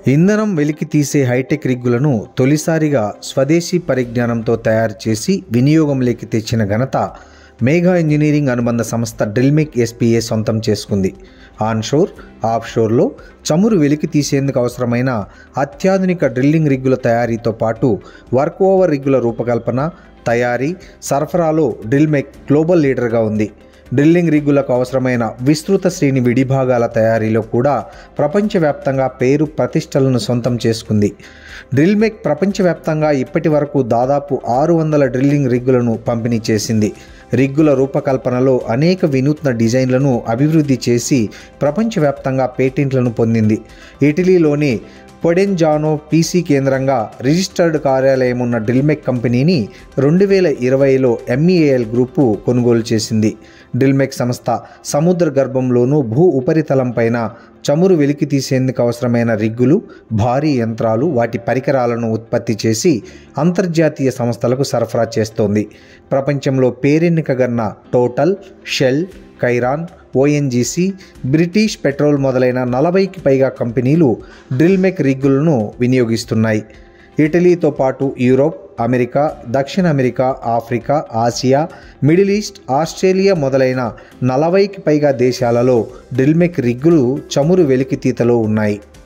ఇంధనం వెలికి తీసే హైటెక్ రిగ్గులను తొలిసారిగా స్వదేశీ పరిజ్ఞానంతో తయారు చేసి వినియోగంలోకి తెచ్చిన ఘనత మేఘా ఇంజనీరింగ్ అనుబంధ సంస్థ డ్రిల్మిక్ ఎస్పీఏ సొంతం చేసుకుంది ఆన్షోర్ ఆఫ్షోర్లో చమురు వెలికి తీసేందుకు అవసరమైన అత్యాధునిక డ్రిల్లింగ్ రిగ్గుల తయారీతో పాటు వర్క్ ఓవర్ రిగ్గుల రూపకల్పన తయారీ సరఫరాలో డ్రిల్మెక్ గ్లోబల్ లీడర్గా ఉంది డ్రిల్లింగ్ రిగ్గులకు అవసరమైన విస్తృత శ్రేణి విడిభాగాల తయారీలో కూడా ప్రపంచవ్యాప్తంగా పేరు ప్రతిష్టలను సొంతం చేసుకుంది డ్రిల్మెక్ ప్రపంచవ్యాప్తంగా ఇప్పటి వరకు దాదాపు ఆరు వందల డ్రిల్లింగ్ రిగ్గులను పంపిణీ చేసింది రిగ్గుల రూపకల్పనలో అనేక వినూత్న డిజైన్లను అభివృద్ధి చేసి ప్రపంచవ్యాప్తంగా పేటెంట్లను పొందింది ఇటలీలోని పొడెన్జానో పీసీ కేంద్రంగా రిజిస్టర్డ్ కార్యాలయం ఉన్న డ్రిల్మెక్ కంపెనీని రెండు వేల ఇరవైలో ఎంఈఏఎల్ గ్రూపు కొనుగోలు చేసింది డ్రిల్మెక్ సంస్థ సముద్ర గర్భంలోనూ భూ ఉపరితలంపైన చమురు వెలికి తీసేందుకు అవసరమైన రిగ్గులు భారీ యంత్రాలు వాటి పరికరాలను ఉత్పత్తి చేసి అంతర్జాతీయ సంస్థలకు సరఫరా చేస్తోంది ప్రపంచంలో పేరెన్నికగన్న Total Shell Cairn ONGC British petrol మొదలైన నలభైకి పైగా కంపెనీలు డ్రిల్మెక్ రిగ్గులను వినియోగిస్తున్నాయి ఇటలీతో పాటు యూరోప్ అమెరికా దక్షిణ America Africa Asia Middle East Australia మొదలైన నలభైకి పైగా దేశాలలో డ్రిల్మెక్ రిగ్గులు చమురు వెలికితీతలో ఉన్నాయి